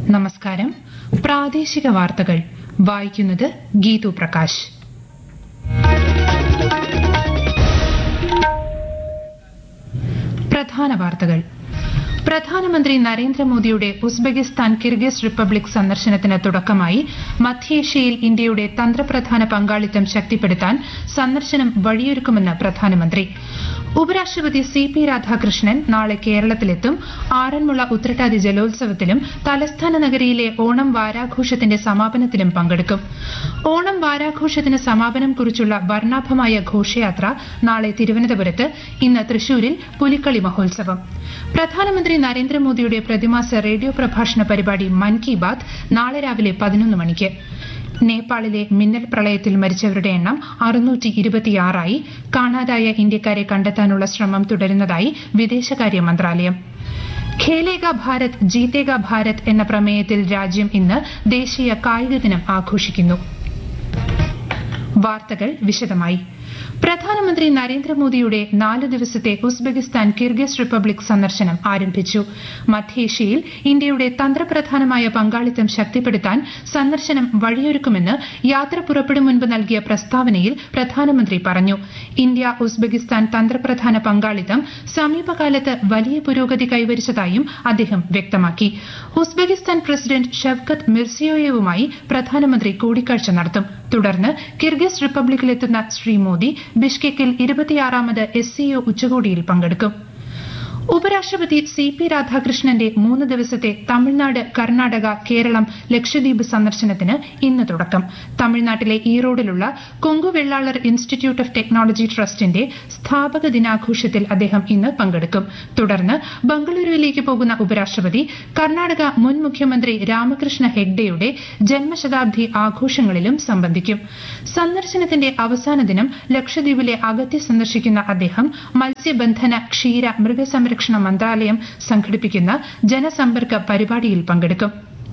നമസ്കാരം പ്രാദേശിക വാർത്തകൾ വായിക്കുന്നത് ഗീതു പ്രകാശ് പ്രധാന വാർത്തകൾ പ്രധാനമന്ത്രി നരേന്ദ്രമോദിയുടെ ഉസ്ബെക്കിസ്ഥാൻ കിർഗിസ് റിപ്പബ്ലിക് സന്ദർശനത്തിന് തുടക്കമായി മധ്യേഷ്യയിൽ ഇന്ത്യയുടെ തന്ത്രപ്രധാന പങ്കാളിത്തം ശക്തിപ്പെടുത്താൻ സന്ദർശനം വഴിയൊരുക്കുമെന്ന് പ്രധാനമന്ത്രി ഉപരാഷ്ട്രപതി സി പി രാധാകൃഷ്ണൻ നാളെ കേരളത്തിലെത്തും ആറന്മുള ഉത്രട്ടാതി ജലോത്സവത്തിലും തലസ്ഥാന നഗരിയിലെ ഓണം വാരാഘോഷത്തിന്റെ സമാപനത്തിലും പങ്കെടുക്കും ഓണം വാരാഘോഷത്തിന് സമാപനം കുറിച്ചുള്ള വർണ്ണാഭമായ ഘോഷയാത്ര നാളെ തിരുവനന്തപുരത്ത് ഇന്ന് തൃശൂരിൽ പുലിക്കളി മഹോത്സവം പ്രധാനമന്ത്രി നരേന്ദ്രമോദിയുടെ പ്രതിമാസ റേഡിയോ പ്രഭാഷണ പരിപാടി മൻ കി ബാത് നാളെ രാവിലെ പതിനൊന്ന് മണിക്ക് നേപ്പാളിലെ മിന്നൽ പ്രളയത്തിൽ മരിച്ചവരുടെ എണ്ണം അറുന്നൂറ്റി ഇരുപത്തിയാറായി കാണാതായ ഇന്ത്യക്കാരെ കണ്ടെത്താനുള്ള ശ്രമം തുടരുന്നതായി വിദേശകാര്യ മന്ത്രാലയം ഖേലേഗ ഭാരത് ജീതേഗ ഭാരത് എന്ന പ്രമേയത്തിൽ രാജ്യം ഇന്ന് ദേശീയ കായിക ദിനം ആഘോഷിക്കുന്നു വാർത്തകൾ വിശദമായി പ്രധാനമന്ത്രി നരേന്ദ്രമോദിയുടെ നാല് ദിവസത്തെ ഉസ്ബെക്കിസ്ഥാൻ കിർഗിസ് റിപ്പബ്ലിക് സന്ദർശനം ആരംഭിച്ചു മധ്യേഷ്യയിൽ ഇന്ത്യയുടെ തന്ത്രപ്രധാനമായ പങ്കാളിത്തം ശക്തിപ്പെടുത്താൻ സന്ദർശനം വഴിയൊരുക്കുമെന്ന് യാത്ര പുറപ്പെടും മുൻപ് നൽകിയ പ്രസ്താവനയിൽ പ്രധാനമന്ത്രി പറഞ്ഞു ഇന്ത്യ ഉസ്ബെക്കിസ്ഥാൻ തന്ത്രപ്രധാന പങ്കാളിത്തം സമീപകാലത്ത് വലിയ പുരോഗതി കൈവരിച്ചതായും അദ്ദേഹം വ്യക്തമാക്കി ഉസ്ബെക്കിസ്ഥാൻ പ്രസിഡന്റ് ഷവ്കത്ത് മിർസിയോയേവുമായി പ്രധാനമന്ത്രി കൂടിക്കാഴ്ച നടത്തും തുടർന്ന് കിർഗിസ് റിപ്പബ്ലിക്കിലെത്തുന്ന ശ്രീ മോദി ബിഷ്കെക്കിൽ ഇരുപത്തിയാറാമത് എസ് സിഒ ഉച്ചകോടിയിൽ പങ്കെടുക്കും ഉപരാഷ്ട്രപതി സി പി രാധാകൃഷ്ണന്റെ മൂന്ന് ദിവസത്തെ തമിഴ്നാട് കർണാടക കേരളം ലക്ഷദ്വീപ് സന്ദർശനത്തിന് ഇന്ന് തുടക്കം തമിഴ്നാട്ടിലെ ഈറോഡിലുള്ള Kongu Vellalar institute of technology ട്രസ്റ്റിന്റെ സ്ഥാപക ദിനാഘോഷത്തിൽ അദ്ദേഹം ഇന്ന് പങ്കെടുക്കും തുടർന്ന് ബംഗളൂരുവിലേക്ക് പോകുന്ന ഉപരാഷ്ട്രപതി കർണാടക മുൻ മുഖ്യമന്ത്രി രാമകൃഷ്ണ ഹെഗ്ഡെയുടെ ജന്മശതാബ്ദി ആഘോഷങ്ങളിലും സംബന്ധിക്കും സന്ദർശനത്തിന്റെ അവസാന ദിനം ലക്ഷദ്വീപിലെ അഗത്തി സന്ദർശിക്കുന്ന അദ്ദേഹം മത്സ്യബന്ധന ക്ഷീര മൃഗസംരക്ഷണ മന്ത്രാലയം സംഘടിപ്പിക്കുന്ന ജനസമ്പർക്ക പരിപാടിയിൽ പങ്കെടുക്കും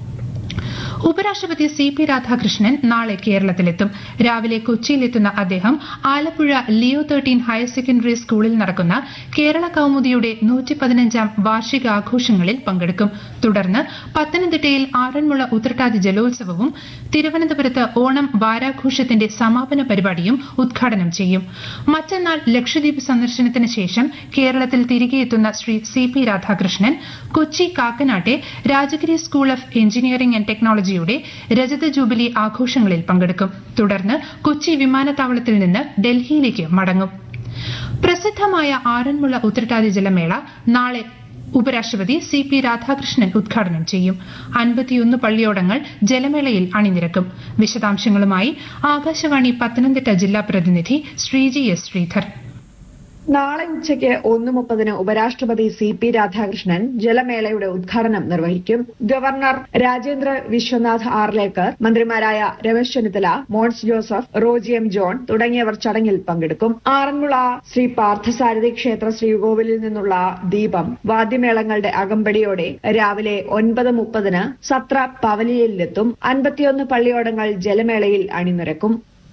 ഉപരാഷ്ട്രപതി സി പി രാധാകൃഷ്ണൻ നാളെ കേരളത്തിലെത്തും രാവിലെ കൊച്ചിയിലെത്തുന്ന അദ്ദേഹം Alappuzha Leo thirteen higher secondary സ്കൂളിൽ നടക്കുന്ന കേരള കൌമുദിയുടെ നൂറ്റി പതിനഞ്ചാം വാർഷികാഘോഷങ്ങളിൽ പങ്കെടുക്കും തുടർന്ന് പത്തനംതിട്ടയിൽ ആറന്മുള ഉത്രട്ടാതി ജലോത്സവവും തിരുവനന്തപുരത്ത് ഓണം വാരാഘോഷത്തിന്റെ സമാപന പരിപാടിയും ഉദ്ഘാടനം ചെയ്യും മറ്റന്നാൾ ലക്ഷദ്വീപ് സന്ദർശനത്തിന് ശേഷം കേരളത്തിൽ തിരികെ എത്തുന്ന ശ്രീ സി പി രാധാകൃഷ്ണൻ കൊച്ചി കാക്കനാട്ടെ Rajagiri school of engineering and ടെക്നോളജിയുടെ രജത ജൂബിലി ആഘോഷങ്ങളിൽ പങ്കെടുക്കും തുടർന്ന് കൊച്ചി വിമാനത്താവളത്തിൽ നിന്ന് ഡൽഹിയിലേക്ക് മടങ്ങും പ്രസിദ്ധമായ ആറന്മുള ഉത്രട്ടാതി ജലമേള നാളെ ഉപരാഷ്ട്രപതി സി പി രാധാകൃഷ്ണൻ ഉദ്ഘാടനം ചെയ്യും അൻപത്തിയൊന്ന് പള്ളിയോടങ്ങൾ ജലമേളയിൽ അണിനിരക്കും വിശദാംശങ്ങളുമായി ആകാശവാണി പത്തനംതിട്ട ജില്ലാ പ്രതിനിധി ശ്രീജി എസ് ശ്രീധർ നാളെ ഉച്ചയ്ക്ക് ഒന്ന് മുപ്പതിന് ഉപരാഷ്ട്രപതി സി പി രാധാകൃഷ്ണൻ ജലമേളയുടെ ഉദ്ഘാടനം നിർവഹിക്കും ഗവർണർ രാജേന്ദ്ര വിശ്വനാഥ് ആർലേക്കർ മന്ത്രിമാരായ രമേശ് ചെന്നിത്തല മോൻസ് ജോസഫ് റോജി എം ജോൺ തുടങ്ങിയവർ ചടങ്ങിൽ പങ്കെടുക്കും ആറന്മുള ശ്രീ പാർത്ഥസാരഥി ക്ഷേത്ര ശ്രീകോവിലിൽ നിന്നുള്ള ദീപം വാദ്യമേളങ്ങളുടെ അകമ്പടിയോടെ രാവിലെ ഒൻപത് മുപ്പതിന് സത്ര പവലിയനിലെത്തും അൻപത്തിയൊന്ന് പള്ളിയോടങ്ങൾ ജലമേളയിൽ അണിനിരക്കും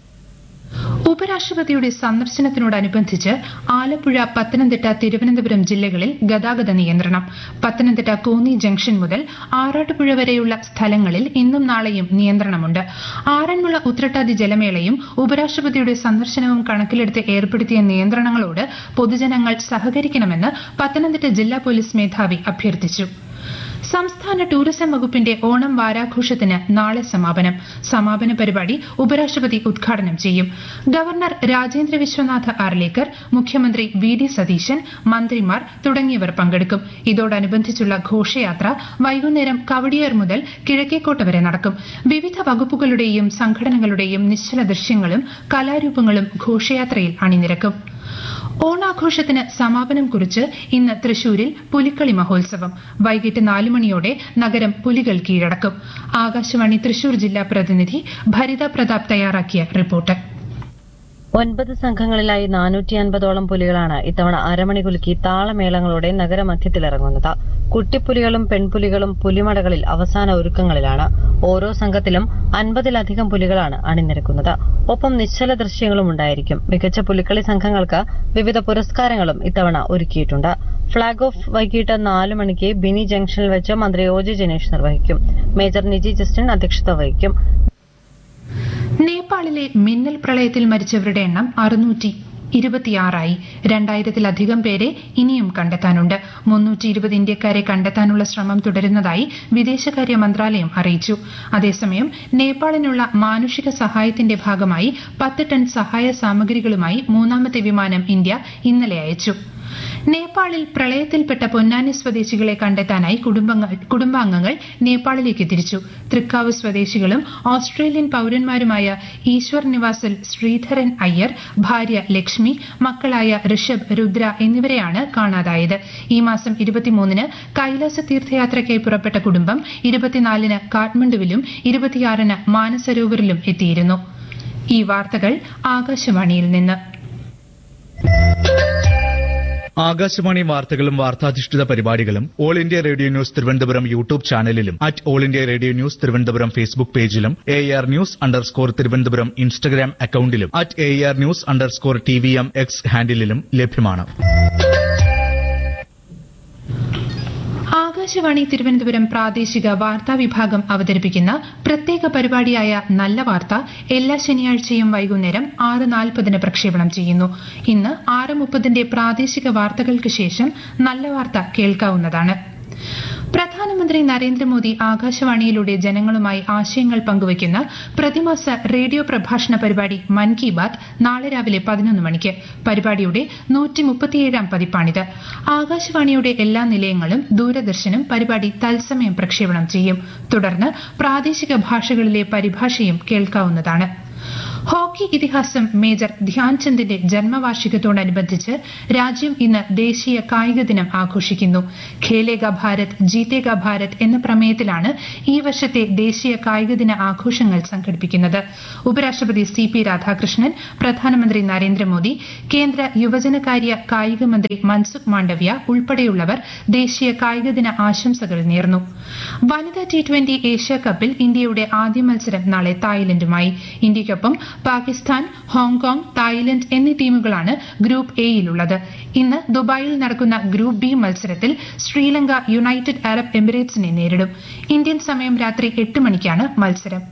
ഉപരാഷ്ട്രപതിയുടെ സന്ദർശനത്തിനോടനുബന്ധിച്ച് ആലപ്പുഴ പത്തനംതിട്ട തിരുവനന്തപുരം ജില്ലകളിൽ ഗതാഗത നിയന്ത്രണം പത്തനംതിട്ട കോന്നി ജംഗ്ഷൻ മുതൽ ആറാട്ടുപുഴ വരെയുള്ള സ്ഥലങ്ങളിൽ ഇന്നും നാളെയും നിയന്ത്രണമുണ്ട് ആറന്മുള ഉത്രട്ടാതി ജലമേളയും ഉപരാഷ്ട്രപതിയുടെ സന്ദർശനവും കണക്കിലെടുത്ത് ഏർപ്പെടുത്തിയ നിയന്ത്രണങ്ങളോട് പൊതുജനങ്ങൾ സഹകരിക്കണമെന്ന് പത്തനംതിട്ട ജില്ലാ പോലീസ് മേധാവി അഭ്യർത്ഥിച്ചു സംസ്ഥാന ടൂറിസം വകുപ്പിന്റെ ഓണം വാരാഘോഷത്തിന് നാളെ സമാപനം സമാപന പരിപാടി ഉപരാഷ്ട്രപതി ഉദ്ഘാടനം ചെയ്യും ഗവർണർ രാജേന്ദ്ര വിശ്വനാഥ് ആർലേക്കർ മുഖ്യമന്ത്രി വി ഡി സതീശൻ മന്ത്രിമാർ തുടങ്ങിയവർ പങ്കെടുക്കും ഇതോടനുബന്ധിച്ചുള്ള ഘോഷയാത്ര വൈകുന്നേരം കവടിയാർ മുതൽ കിഴക്കേക്കോട്ട വരെ നടക്കും വിവിധ വകുപ്പുകളുടെയും സംഘടനകളുടെയും നിശ്ചല ദൃശ്യങ്ങളും കലാരൂപങ്ങളും ഘോഷയാത്രയിൽ അണിനിരക്കും ഓണാഘോഷത്തിന് സമാപനം കുറിച്ച് ഇന്ന് തൃശൂരിൽ പുലിക്കളി മഹോത്സവം വൈകിട്ട് നാലു മണിയോടെ നഗരം പുലികൾ കീഴടക്കും ആകാശവാണി തൃശൂർ ജില്ലാ പ്രതിനിധി ഭരിത പ്രതാപ് തയ്യാറാക്കിയ റിപ്പോർട്ട് ഒൻപത് സംഘങ്ങളിലായി നാനൂറ്റി അൻപതോളം പുലികളാണ് ഇത്തവണ അരമണി കുലുക്കി താളമേളങ്ങളോടെ നഗരമധ്യത്തിലിറങ്ങുന്നത് കുട്ടിപ്പുലികളും പെൺപുലികളും പുലിമടകളിൽ അവസാന ഒരുക്കങ്ങളിലാണ് ഓരോ സംഘത്തിലും അൻപതിലധികം പുലികളാണ് അണിനിരക്കുന്നത് ഒപ്പം നിശ്ചല ദൃശ്യങ്ങളും ഉണ്ടായിരിക്കും മികച്ച പുലിക്കളി സംഘങ്ങൾക്ക് വിവിധ പുരസ്കാരങ്ങളും ഇത്തവണ ഒരുക്കിയിട്ടുണ്ട് ഫ്ളാഗ് ഓഫ് വൈകിട്ട് നാല് മണിക്ക് ബിനി ജംഗ്ഷനിൽ വെച്ച് മന്ത്രി ഒ ജെ ജനേഷ് നിർവഹിക്കും മേജർ നിജി ജസ്റ്റിൻ അധ്യക്ഷത വഹിക്കും നേപ്പാളിലെ മിന്നൽ പ്രളയത്തിൽ മരിച്ചവരുടെ എണ്ണം അറുന്നൂറ്റി ഇരുപത്തിയാറായി രണ്ടായിരത്തിലധികം പേരെ ഇനിയും കണ്ടെത്താനുണ്ട് മുന്നൂറ്റി ഇരുപത് ഇന്ത്യക്കാരെ കണ്ടെത്താനുള്ള ശ്രമം തുടരുന്നതായി വിദേശകാര്യ മന്ത്രാലയം അറിയിച്ചു അതേസമയം നേപ്പാളിനുള്ള മാനുഷിക സഹായത്തിന്റെ ഭാഗമായി പത്ത് ടൺ സഹായ സാമഗ്രികളുമായി മൂന്നാമത്തെ വിമാനം ഇന്ത്യ ഇന്നലെ അയച്ചു നേപ്പാളിൽ പ്രളയത്തിൽപ്പെട്ട പൊന്നാനി സ്വദേശികളെ കണ്ടെത്താനായി കുടുംബാംഗങ്ങൾ നേപ്പാളിലേക്ക് തിരിച്ചു തൃക്കാവ് സ്വദേശികളും ഓസ്ട്രേലിയൻ പൌരന്മാരുമായ ഈശ്വർ നിവാസിൽ ശ്രീധരൻ അയ്യർ ഭാര്യ ലക്ഷ്മി മക്കളായ ഋഷഭ് രുദ്ര എന്നിവരെയാണ് കാണാതായത് ഈ മാസം ഇരുപത്തിമൂന്നിന് കൈലാസ തീർത്ഥയാത്രയ്ക്കായി പുറപ്പെട്ട കുടുംബം ഇരുപത്തിനാലിന് കാഠ്മണ്ഡുവിലും ഇരുപത്തിയാറിന് മാനസരോവറിലും എത്തിയിരുന്നു ഈ വാർത്തകൾ ആകാശവാണിയിൽ നിന്ന് ആകാശവാണി വാർത്തകളും വാർത്താധിഷ്ഠിത പരിപാടികളും all India radio news Thiruvananthapuram YouTube ചാനലിലും at all India radio news Thiruvananthapuram Facebook പേജിലും A R news underscore Thiruvananthapuram Instagram അക്കൌണ്ടിലും at A R news underscore T V M X ഹാൻഡിലും ലഭ്യമാണ് ആകാശവാണി തിരുവനന്തപുരം പ്രാദേശിക വാർത്താ വിഭാഗം അവതരിപ്പിക്കുന്ന പ്രത്യേക പരിപാടിയായ നല്ല വാർത്ത എല്ലാ ശനിയാഴ്ചയും വൈകുന്നേരം ആറ് നാൽപ്പതിന് പ്രക്ഷേപണം ചെയ്യുന്നു ഇന്ന് ആറ് മുപ്പതിന്റെ പ്രാദേശിക വാർത്തകൾക്ക് ശേഷം നല്ല വാർത്ത കേൾക്കാവുന്നതാണ് പ്രധാനമന്ത്രി നരേന്ദ്രമോദി ആകാശവാണിയിലൂടെ ജനങ്ങളുമായി ആശയങ്ങൾ പങ്കുവയ്ക്കുന്ന പ്രതിമാസ റേഡിയോ പ്രഭാഷണ പരിപാടി മൻ കി ബാത് നാളെ രാവിലെ പതിനൊന്ന് മണിക്ക് പരിപാടിയുടെ നൂറ്റിമുപ്പത്തിയേഴാം പതിപ്പാണിത് ആകാശവാണിയുടെ എല്ലാ നിലയങ്ങളും ദൂരദർശനും പരിപാടി തത്സമയം പ്രക്ഷേപണം ചെയ്യും തുടർന്ന് പ്രാദേശിക ഭാഷകളിലെ പരിഭാഷയും കേൾക്കാവുന്നതാണ് ഹോക്കി ഇതിഹാസം മേജർ ധ്യാൻചന്ദിന്റെ ജന്മവാർഷികത്തോടനുബന്ധിച്ച് രാജ്യം ഇന്ന് ദേശീയ കായിക ദിനം ആഘോഷിക്കുന്നു ഖേലേഗ ഭാരത് ജീതേഗ ഭാരത് എന്ന പ്രമേയത്തിലാണ് ഈ വർഷത്തെ ദേശീയ കായിക ദിന ആഘോഷങ്ങൾ സംഘടിപ്പിക്കുന്നത് ഉപരാഷ്ട്രപതി സി പി രാധാകൃഷ്ണൻ പ്രധാനമന്ത്രി നരേന്ദ്രമോദി കേന്ദ്ര യുവജനകാര്യ കായിക മന്ത്രി മൻസുഖ് മാണ്ഡവ്യ ഉൾപ്പെടെയുള്ളവർ ദേശീയ കായിക ദിന ആശംസകൾ നേർന്നു വനിതാ ടി ട്വന്റി ഏഷ്യ കപ്പിൽ ഇന്ത്യയുടെ ആദ്യ മത്സരം നാളെ തായ്ലൻഡുമായി ഇന്ത്യയ്ക്കൊപ്പം പാകിസ്ഥാൻ ഹോങ്കോങ് തായ്ലൻഡ് എന്നീ ടീമുകളാണ് ഗ്രൂപ്പ് എയിലുള്ളത് ഇന്ന് ദുബായിൽ നടക്കുന്ന ഗ്രൂപ്പ് ബി മത്സരത്തിൽ ശ്രീലങ്ക യുണൈറ്റഡ് അറബ് എമിറേറ്റ്സിനെ നേരിടും ഇന്ത്യൻ സമയം രാത്രി എട്ട് മണിക്കാണ് മത്സരം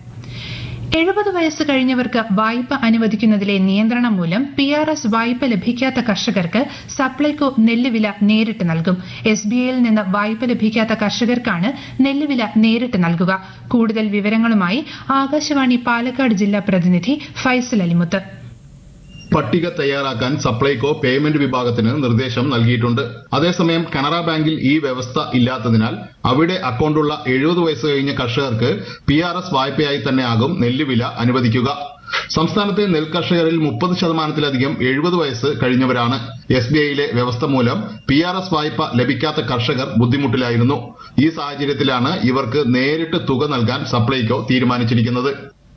എഴുപത് വയസ്സ് കഴിഞ്ഞവർക്ക് വായ്പ അനുവദിക്കുന്നതിലെ നിയന്ത്രണം മൂലം പി ആർ എസ് വായ്പ ലഭിക്കാത്ത കർഷകർക്ക് സപ്ലൈകോ നെല്ലുവില നേരിട്ട് നൽകും എസ് ബി ഐയിൽ നിന്ന് വായ്പ ലഭിക്കാത്ത കർഷകർക്കാണ് നെല്ലുവില നേരിട്ട് നൽകുക കൂടുതൽ വിവരങ്ങളുമായി ആകാശവാണി പാലക്കാട് ജില്ലാ പ്രതിനിധി ഫൈസൽ അലിമുത്ത് പട്ടിക തയ്യാറാക്കാൻ സപ്ലൈകോ പേയ്മെന്റ് വിഭാഗത്തിന് നിർദ്ദേശം നൽകിയിട്ടുണ്ട് അതേസമയം കനറ ബാങ്കിൽ ഈ വ്യവസ്ഥ ഇല്ലാത്തതിനാൽ അവിടെ അക്കൌണ്ടുള്ള എഴുപത് വയസ്സ് കഴിഞ്ഞ കർഷകർക്ക് പി ആർ എസ് വായ്പയായി തന്നെയാകും നെല്ലുവില അനുവദിക്കുക സംസ്ഥാനത്തെ നെൽകർഷകരിൽ മുപ്പത് ശതമാനത്തിലധികം എഴുപത് വയസ്സ് കഴിഞ്ഞവരാണ് എസ് ബി ഐയിലെ വ്യവസ്ഥ മൂലം പി ആർ എസ് വായ്പ ലഭിക്കാത്ത കർഷകർ ബുദ്ധിമുട്ടിലായിരുന്നു ഈ സാഹചര്യത്തിലാണ് ഇവർക്ക് നേരിട്ട് തുക നൽകാൻ സപ്ലൈകോ തീരുമാനിച്ചിരിക്കുന്നത്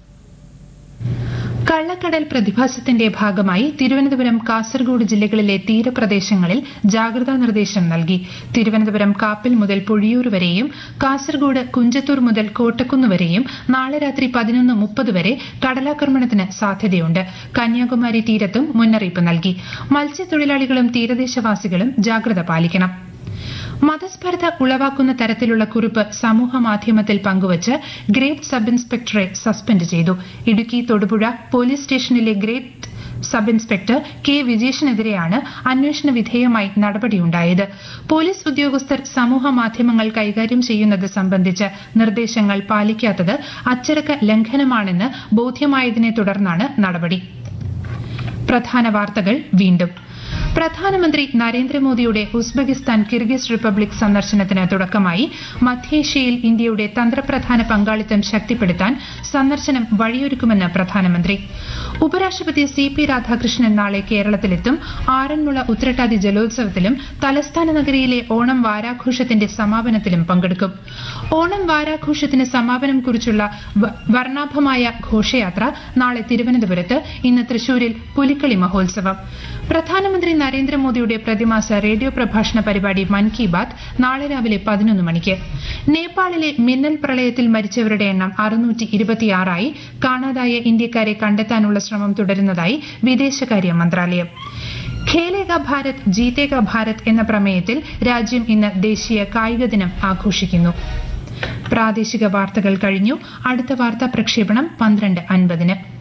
കള്ളക്കടൽ പ്രതിഭാസത്തിന്റെ ഭാഗമായി തിരുവനന്തപുരം കാസർഗോഡ് ജില്ലകളിലെ തീരപ്രദേശങ്ങളിൽ ജാഗ്രതാ നിർദ്ദേശം നൽകി തിരുവനന്തപുരം കാപ്പിൽ മുതൽ പൊഴിയൂർ വരെയും കാസർഗോഡ് കുഞ്ചത്തൂർ മുതൽ കോട്ടക്കുന്ന് വരെയും നാളെ രാത്രി പതിനൊന്ന് മുപ്പത് വരെ കടലാക്രമണത്തിന് സാധ്യതയുണ്ട് കന്യാകുമാരി തീരത്തും മുന്നറിയിപ്പ് നൽകി മത്സ്യത്തൊഴിലാളികളും തീരദേശവാസികളും ജാഗ്രത പാലിക്കണം മതസ്പർദ്ധ ഉളവാക്കുന്ന തരത്തിലുള്ള കുറിപ്പ് സമൂഹ മാധ്യമത്തിൽ പങ്കുവച്ച് ഗ്രേഡ് സബ് ഇൻസ്പെക്ടറെ സസ്പെൻഡ് ചെയ്തു ഇടുക്കി തൊടുപുഴ പോലീസ് സ്റ്റേഷനിലെ ഗ്രേഡ് സബ് ഇൻസ്പെക്ടർ കെ വിജേഷിനെതിരെയാണ് അന്വേഷണ വിധേയമായി നടപടിയുണ്ടായത് പോലീസ് ഉദ്യോഗസ്ഥർ സമൂഹ മാധ്യമങ്ങൾ കൈകാര്യം ചെയ്യുന്നത് സംബന്ധിച്ച് നിർദ്ദേശങ്ങൾ പാലിക്കാത്തത് അച്ചടക്ക ലംഘനമാണെന്ന് ബോധ്യമായതിനെ തുടർന്നാണ് നടപടി പ്രധാന വാർത്തകൾ വീണ്ടും പ്രധാനമന്ത്രി നരേന്ദ്രമോദിയുടെ ഉസ്ബെക്കിസ്ഥാൻ കിർഗിസ് റിപ്പബ്ലിക് സന്ദർശനത്തിന് തുടക്കമായി മധ്യേഷ്യയിൽ ഇന്ത്യയുടെ തന്ത്രപ്രധാന പങ്കാളിത്തം ശക്തിപ്പെടുത്താൻ സന്ദർശനം വഴിയൊരുക്കുമെന്ന് പ്രധാനമന്ത്രി ഉപരാഷ്ട്രപതി സി പി രാധാകൃഷ്ണൻ നാളെ കേരളത്തിലെത്തും ആറന്മുള ഉത്രട്ടാതി ജലോത്സവത്തിലും തലസ്ഥാന നഗരിയിലെ ഓണം വാരാഘോഷത്തിന്റെ സമാപനത്തിലും പങ്കെടുക്കും ഓണം വാരാഘോഷത്തിന് സമാപനം കുറിച്ചുള്ള വർണ്ണാഭമായ ഘോഷയാത്ര നാളെ തിരുവനന്തപുരത്ത് ഇന്ന് തൃശൂരിൽ പുലിക്കളി മഹോത്സവം പ്രധാനമന്ത്രി നരേന്ദ്രമോദിയുടെ പ്രതിമാസ റേഡിയോ പ്രഭാഷണ പരിപാടി മൻ കി ബാത് നാളെ രാവിലെ പതിനൊന്ന് മണിക്ക് നേപ്പാളിലെ മിന്നൽ പ്രളയത്തിൽ മരിച്ചവരുടെ എണ്ണം അറുന്നൂറ്റി ഇരുപത്തിയാറായി കാണാതായ ഇന്ത്യക്കാരെ കണ്ടെത്താനുള്ള ശ്രമം തുടരുന്നതായി വിദേശകാര്യ മന്ത്രാലയം ഖേലേഗ ഭാരത് ജീതേഗ ഭാരത് എന്ന പ്രമേയത്തിൽ രാജ്യം ഇന്ന് ദേശീയ കായിക ദിനം ആഘോഷിക്കുന്നു പ്രാദേശിക വാർത്തകൾ കഴിഞ്ഞു അടുത്ത വാർത്താ പ്രക്ഷേപണം പന്ത്രണ്ട് അൻപതിന്